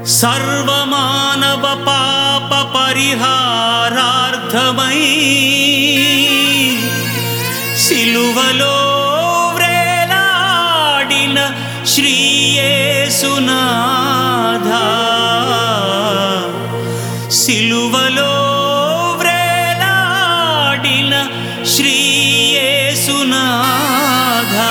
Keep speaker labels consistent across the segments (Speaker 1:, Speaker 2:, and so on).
Speaker 1: సర్వమానవ పాప పరిహారార్థమై సిలువలో వ్రేలాడిన శ్రీయేసునాథా సిలువలో వ్రేలాడిన శ్రీయేసునాథా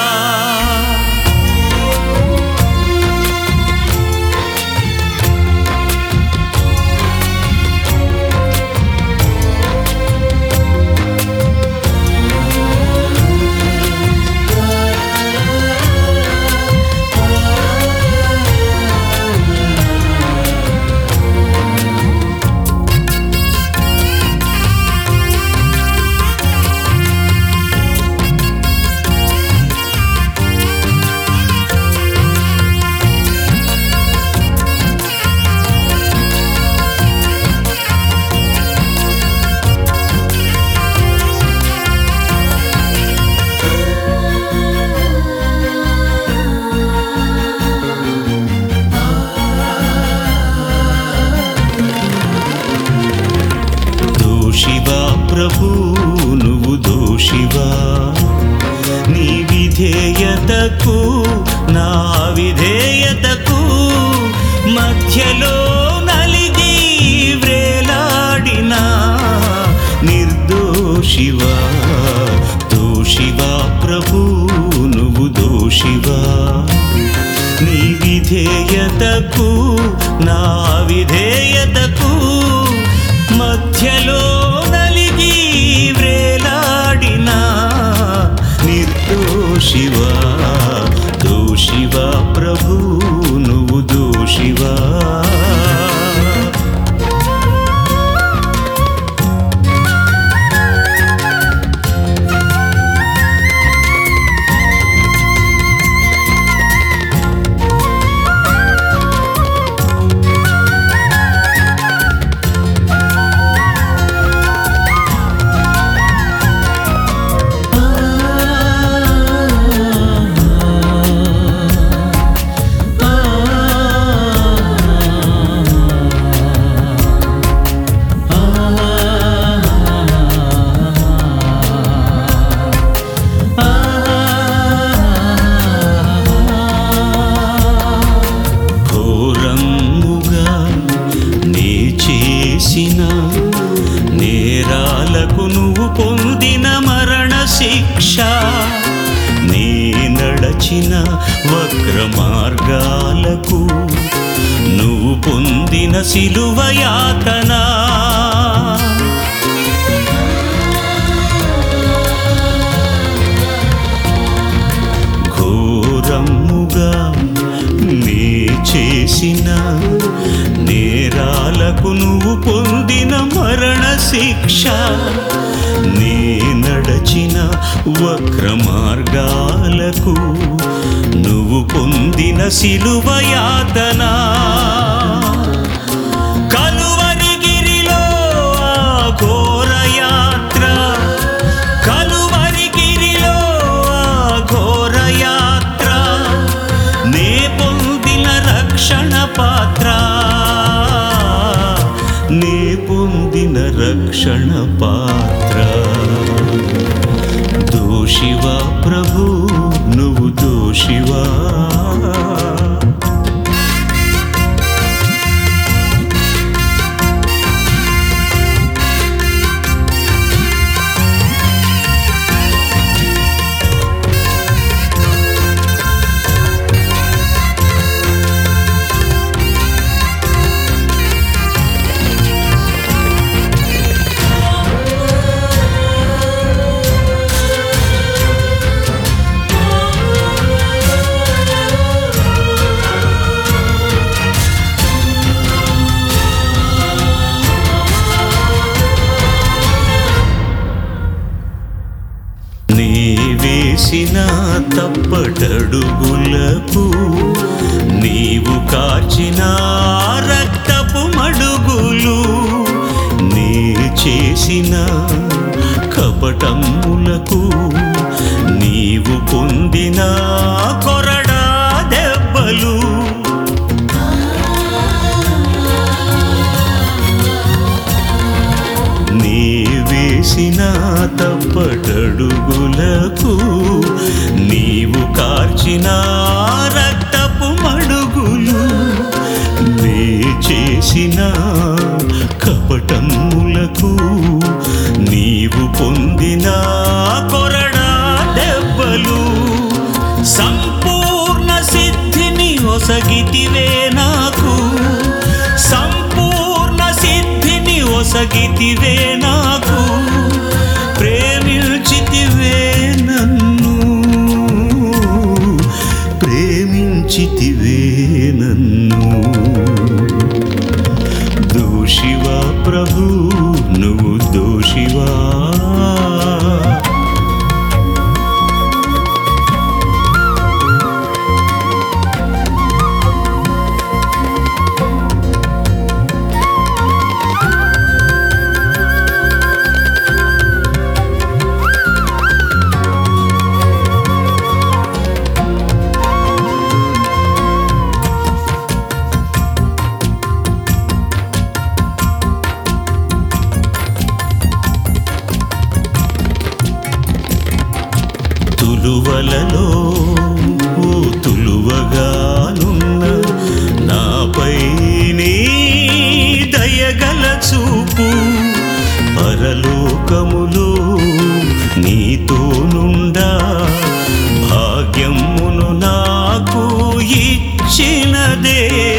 Speaker 1: దోషివా ప్రభు నువ్వు దోషివా నీ విధేయతకు నా విధేయతకు మధ్యలో నలిగి వ్రేలాడిన నిర్దోషివా దోషివా ప్రభు నువ్వు దోషివా నీ విధేయతకు నా విధేయతకు మధ్యలో నలిగి వ్రేలాడిన నిర్దోషివా దోషివా ప్రభు నువ్వు దోషివా ఘోరముగా నే చేసిన నేరాలకు నువ్వు పొందిన మరణ శిక్ష నే నడచిన వక్ర మార్గాలకు నువ్వు పొందిన సిలువ యాతనా ఘోరముగా నే చేసిన నేరాలకు నువ్వు పొందిన మరణ శిక్ష నే నడచిన వక్ర మార్గాలకు నువ్వు పొందిన సిలువ యాతనా కలువరిగిరిలో ఆ ఘోర యాత్ర కలువరిగిరిలో ఆ ఘోర యాత్ర నే పొందిన రక్షణ పాత్ర నే పొందిన రక్షణ పాత్ర దోషివా ప్రభు నువ్వు దోషివా నీ వేసిన తప్పటడుగులకు నీవు కార్చిన రక్తపు మడుగులు నీ చేసిన కపటములకు నీవు పొందిన కొరడా దెబ్బలు రక్తపు మడుగులు నే చేసిన కపటములకు నీవు పొందిన కొరడా దెబ్బలు సంపూర్ణ సిద్ధిని ఒసగితివే నాకు సంపూర్ణ సిద్ధిని ఒసగితివే నాకు ప్రేమించితివే నన్ను ప్రేమించితివే నన్ను దోషివా ప్రభు నువ్వు దోషివా తులువలలో ఓ తులువగానున్న నాపై నీ దయగల చూపు పరలోకములో నీతో నుండా భాగ్యమును నాకు ఇచ్చినదే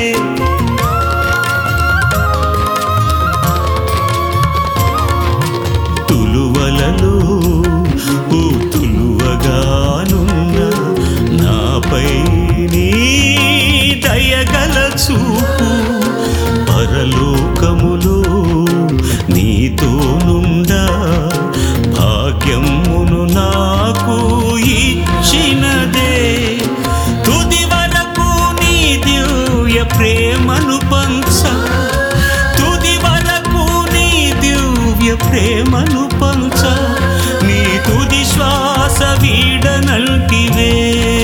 Speaker 1: తులువలలో ఓ తులువగానున్న నాపై నీ దయగల చూపు పరలోకములో నీతో నుండా భాగ్యమును నాకు ఇచ్చినదే తుది వరకు నీ దివ్య ప్రేమను పంచ తుది వరకు నీ దివ్య ప్రేమను పంచ నీ తుది శ్వాస వీడనంటివే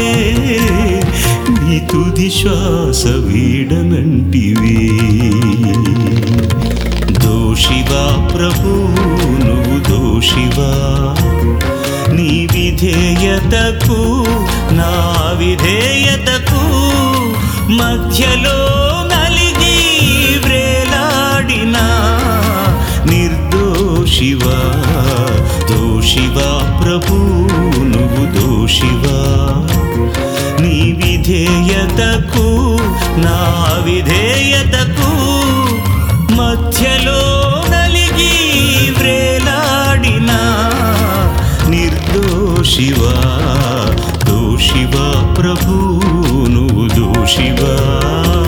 Speaker 1: నీ తుది శ్వాస వీడనంటివే దోషివా ప్రభు నువ్వు దోషివా నీ విధేయతకు నా విధేయతకు మధ్యలో నలిగి వ్రేలాడిన నిర్దోషివా దోషివా ప్రభు నువ్వు దోషివా నీ విధేయతకు నా విధేయతకు మధ్యలో నలిగి వ్రేలాడిన నిర్దోషివా దోషివా ప్రభు నువ్వు దోషివా